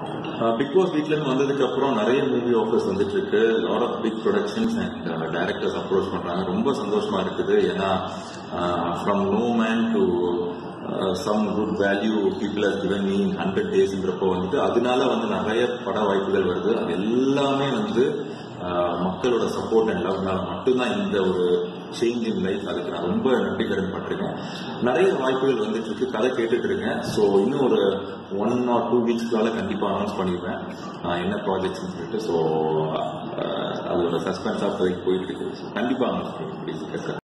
big pass வீட்ல இருந்து வந்ததுக்கு அப்புறம் நிறைய மூவி ஆஃபர்ஸ் வந்துட்டு இருக்கு lot of big productions and directors approach பண்றாங்க ரொம்ப சந்தோஷமா இருக்குது ஏன்னா from no man to some good value people has given me hundred டேஸ்ன்றப்போ வந்துட்டு அதனால வந்து நிறைய பட வாய்ப்புகள் வருது அது எல்லாமே வந்து ஆஹ், மக்களோட சப்போர்ட் அண்ட் லவ்னால மட்டும்தான் இந்த ஒரு சேஞ்ச் இன் லைஃப் அதுக்கு நான் ரொம்ப நன்றி கடன் பட்டிருக்கேன் நிறைய வாய்ப்புகள் வந்துட்டு இருக்கு கதை கேட்டுட்டு இருக்கேன் ஸோ இன்னும் ஒரு ஒன் ஆர் டூ வீக்ஸ்க்குள்ளால கண்டிப்பா அனௌன்ஸ் பண்ணிடுவேன் ஆஹ், என்ன ப்ராஜெக்ட்ஸ் சொல்லிட்டு ஸோ அது ஒரு சஸ்பென்ஸாக போயிட்டு இருக்கு கண்டிப்பா அனௌன்ஸ் பண்ணி